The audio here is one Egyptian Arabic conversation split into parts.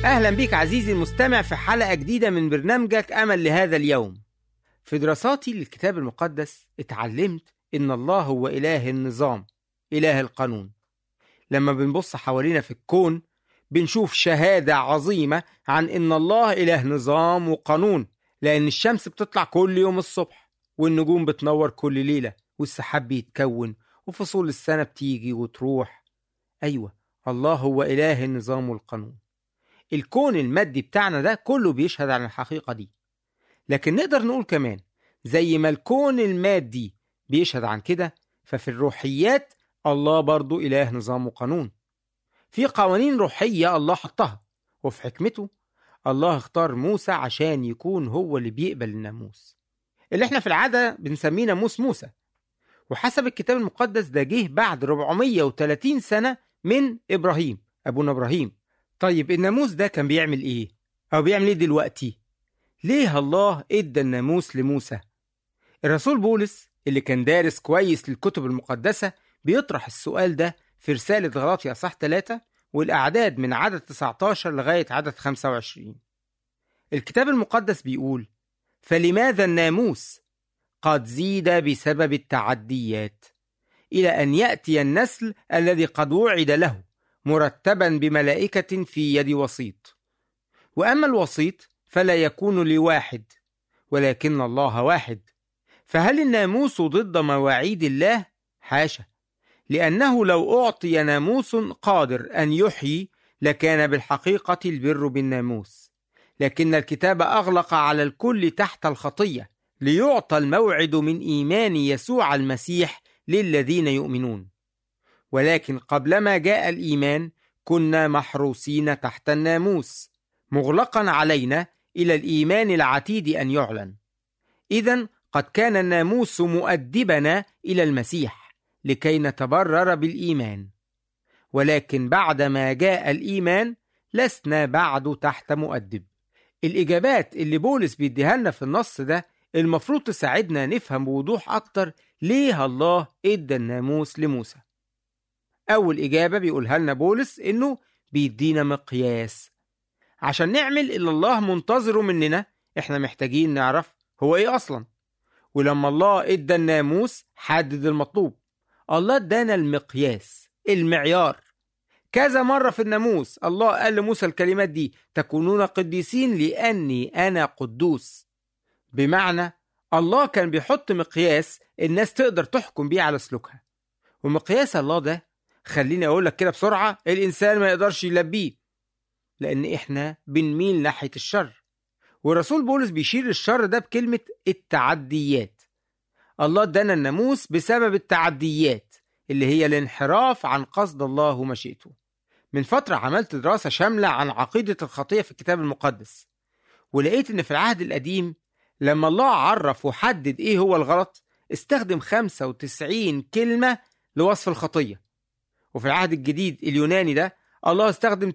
أهلا بك عزيزي المستمع في حلقة جديدة من برنامجك أمل لهذا اليوم في دراساتي للكتاب المقدس اتعلمت إن الله هو إله النظام إله القانون لما بنبص حوالينا في الكون بنشوف شهادة عظيمة عن إن الله إله نظام وقانون لأن الشمس بتطلع كل يوم الصبح والنجوم بتنور كل ليلة والسحاب بيتكون وفصول السنة بتيجي وتروح أيوة الله هو إله النظام والقانون الكون المادي بتاعنا ده كله بيشهد عن الحقيقة دي لكن نقدر نقول كمان زي ما الكون المادي بيشهد عن كده ففي الروحيات الله برضو إله نظام وقانون في قوانين روحية الله حطها وفي حكمته الله اختار موسى عشان يكون هو اللي بيقبل الناموس اللي احنا في العادة بنسميه ناموس موسى وحسب الكتاب المقدس ده جه بعد 430 سنة من إبراهيم أبونا إبراهيم طيب الناموس ده كان بيعمل إيه؟ أو بيعمل إيه دلوقتي؟ ليه الله إدى الناموس لموسى؟ الرسول بولس اللي كان دارس كويس للكتب المقدسة بيطرح السؤال ده في رسالة غلاطيا صح 3 والأعداد من عدد 19 لغاية عدد 25 الكتاب المقدس بيقول فلماذا الناموس قد زيد بسبب التعديات إلى أن يأتي النسل الذي قد وعد له مرتبا بملائكة في يد وسيط وأما الوسيط فلا يكون لواحد ولكن الله واحد فهل الناموس ضد مواعيد الله؟ حاشا لأنه لو أعطي ناموس قادر أن يحيي لكان بالحقيقة البر بالناموس لكن الكتاب أغلق على الكل تحت الخطية ليعطى الموعد من إيمان يسوع المسيح للذين يؤمنون ولكن قبلما جاء الإيمان كنا محروسين تحت الناموس مغلقا علينا إلى الإيمان العتيد أن يعلن إذا قد كان الناموس مؤدبنا إلى المسيح لكي نتبرر بالإيمان ولكن بعدما جاء الإيمان لسنا بعد تحت مؤدب الإجابات اللي بولس بيديها لنا في النص ده المفروض تساعدنا نفهم بوضوح أكتر ليه الله إدى الناموس لموسى أول إجابة بيقولها لنا بولس إنه بيدينا مقياس عشان نعمل اللي الله منتظره مننا إحنا محتاجين نعرف هو إيه أصلا ولما الله إدى الناموس حدد المطلوب الله ادانا المقياس المعيار كذا مرة في الناموس الله قال لموسى الكلمات دي تكونون قديسين لأني أنا قدوس بمعنى الله كان بيحط مقياس الناس تقدر تحكم بيه على سلوكها ومقياس الله ده خليني أقول لك كده بسرعة الإنسان ما يقدرش يلبيه لأن إحنا بنميل ناحية الشر ورسول بولس بيشير للشر ده بكلمة التعديات الله ادانا الناموس بسبب التعديات اللي هي الانحراف عن قصد الله ومشيئته من فترة عملت دراسة شاملة عن عقيدة الخطية في الكتاب المقدس ولقيت إن في العهد القديم لما الله عرف وحدد إيه هو الغلط استخدم 95 كلمة لوصف الخطية وفي العهد الجديد اليوناني ده الله استخدم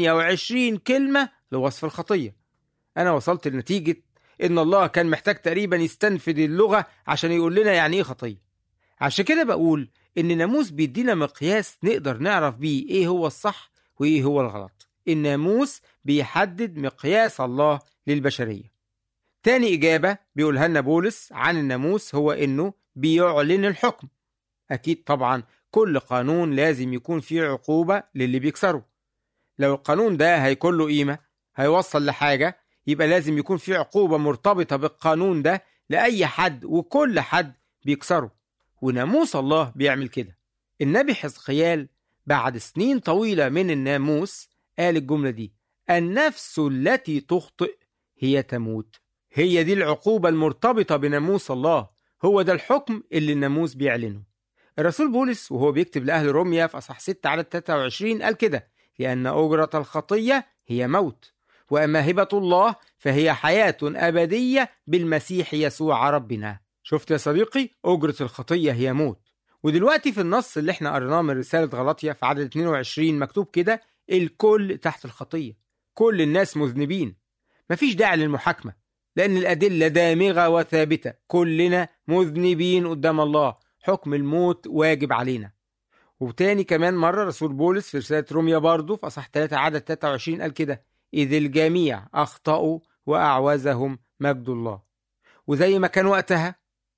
28 كلمة لوصف الخطية أنا وصلت لنتيجة إن الله كان محتاج تقريبا يستنفد اللغة عشان يقول لنا يعني إيه خطية عشان كده بقول إن الناموس بيدينا مقياس نقدر نعرف بيه إيه هو الصح وإيه هو الغلط الناموس بيحدد مقياس الله للبشرية تاني إجابة بيقولها لنا بولس عن الناموس هو إنه بيعلن الحكم أكيد طبعا كل قانون لازم يكون فيه عقوبة للي بيكسره لو القانون ده هيكون له قيمة هيوصل لحاجة يبقى لازم يكون في عقوبة مرتبطة بالقانون ده لأي حد وكل حد بيكسره وناموس الله بيعمل كده النبي حزقيال بعد سنين طويلة من الناموس قال الجملة دي النفس التي تخطئ هي تموت هي دي العقوبة المرتبطة بناموس الله هو ده الحكم اللي الناموس بيعلنه الرسول بولس وهو بيكتب لأهل روميا في أصح 6 على 23 قال كده لأن أجرة الخطية هي موت وأما هبة الله فهي حياة أبدية بالمسيح يسوع ربنا شفت يا صديقي أجرة الخطية هي موت ودلوقتي في النص اللي احنا قريناه من رسالة غلطية في عدد 22 مكتوب كده الكل تحت الخطية كل الناس مذنبين مفيش داعي للمحاكمة لأن الأدلة دامغة وثابتة كلنا مذنبين قدام الله حكم الموت واجب علينا وتاني كمان مرة رسول بولس في رسالة روميا برضه في أصح 3 عدد 23 قال كده إذ الجميع أخطأوا وأعوزهم مجد الله وزي ما كان وقتها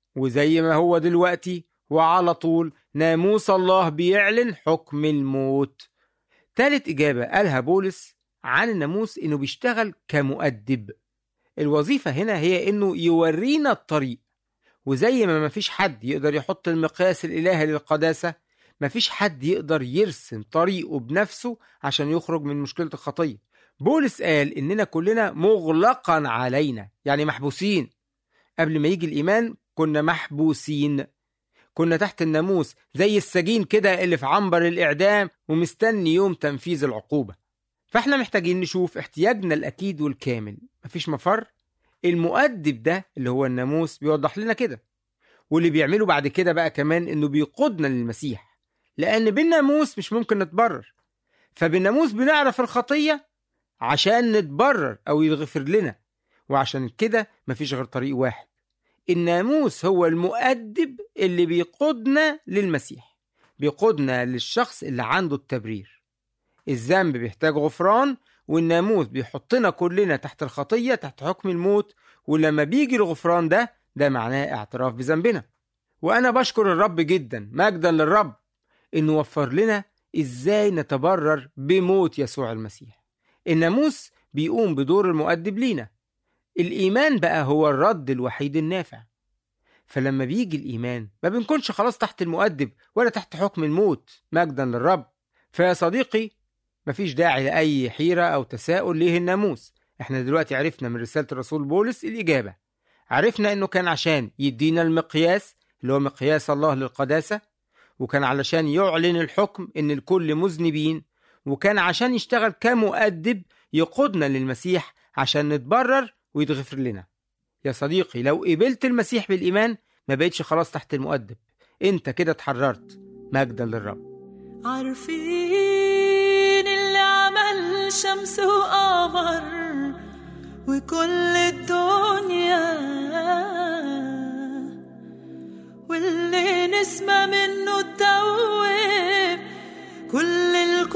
وزي ما هو دلوقتي وعلى طول ناموس الله بيعلن حكم الموت تالت إجابة قالها بولس عن الناموس إنه بيشتغل كمؤدب الوظيفة هنا هي إنه يورينا الطريق وزي ما مفيش حد يقدر يحط المقياس الإلهي للقداسة مفيش حد يقدر يرسم طريقه بنفسه عشان يخرج من مشكلة الخطية بولس قال إننا كلنا مغلقا علينا يعني محبوسين قبل ما يجي الإيمان كنا محبوسين كنا تحت الناموس زي السجين كده اللي في عنبر الإعدام ومستني يوم تنفيذ العقوبة فاحنا محتاجين نشوف احتياجنا الأكيد والكامل مفيش مفر المؤدب ده اللي هو الناموس بيوضح لنا كده واللي بيعمله بعد كده بقى كمان انه بيقودنا للمسيح لان بالناموس مش ممكن نتبرر فبالناموس بنعرف الخطية عشان نتبرر او يغفر لنا وعشان كده مفيش غير طريق واحد الناموس هو المؤدب اللي بيقودنا للمسيح بيقودنا للشخص اللي عنده التبرير الذنب بيحتاج غفران والناموس بيحطنا كلنا تحت الخطية تحت حكم الموت ولما بيجي الغفران ده ده معناه اعتراف بذنبنا وأنا بشكر الرب جدا مجدا للرب إنه وفر لنا إزاي نتبرر بموت يسوع المسيح الناموس بيقوم بدور المؤدب لينا الإيمان بقى هو الرد الوحيد النافع فلما بيجي الإيمان ما بنكونش خلاص تحت المؤدب ولا تحت حكم الموت مجدا للرب فيا صديقي مفيش داعي لأي حيرة أو تساؤل ليه الناموس احنا دلوقتي عرفنا من رسالة الرسول بولس الإجابة عرفنا إنه كان عشان يدينا المقياس اللي هو مقياس الله للقداسة وكان علشان يعلن الحكم إن الكل مذنبين وكان عشان يشتغل كمؤدب يقودنا للمسيح عشان نتبرر ويتغفر لنا يا صديقي لو قبلت المسيح بالإيمان ما بقتش خلاص تحت المؤدب انت كده اتحررت مجدا للرب عارفين اللي عمل شمس وقمر وكل الدنيا واللي نسمة منه تدوب كل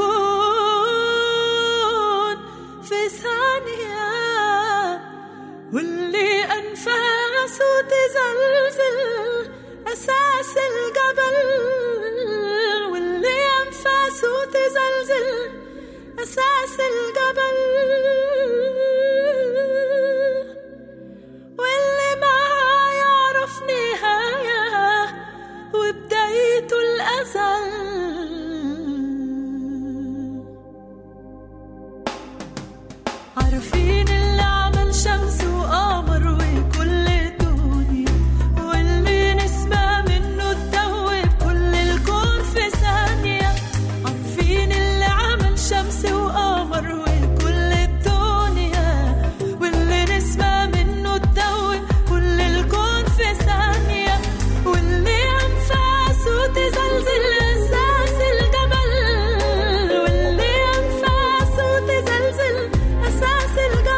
الكون في ثانية واللي أنفاسه تزلزل أساس الجبل واللي أنفاسه تزلزل أساس الجبل واللي ما يعرف نهاية وبدايته الأزل عارفين اللي عمل شمس وقمر وكل الدنيا واللي نسمة منه تدوب كل الكون في ثانية عارفين اللي عمل شمس وقمر وكل الدنيا واللي نسمة منه تدوب كل الكون في ثانية واللي أنفاسه تزلزل أساس الجبل واللي أنفاسه تزلزل أساس الجبل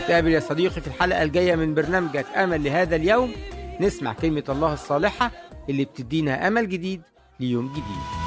ونتقابل يا صديقي في الحلقة الجاية من برنامجك أمل لهذا اليوم نسمع كلمة الله الصالحة اللي بتدينا أمل جديد ليوم جديد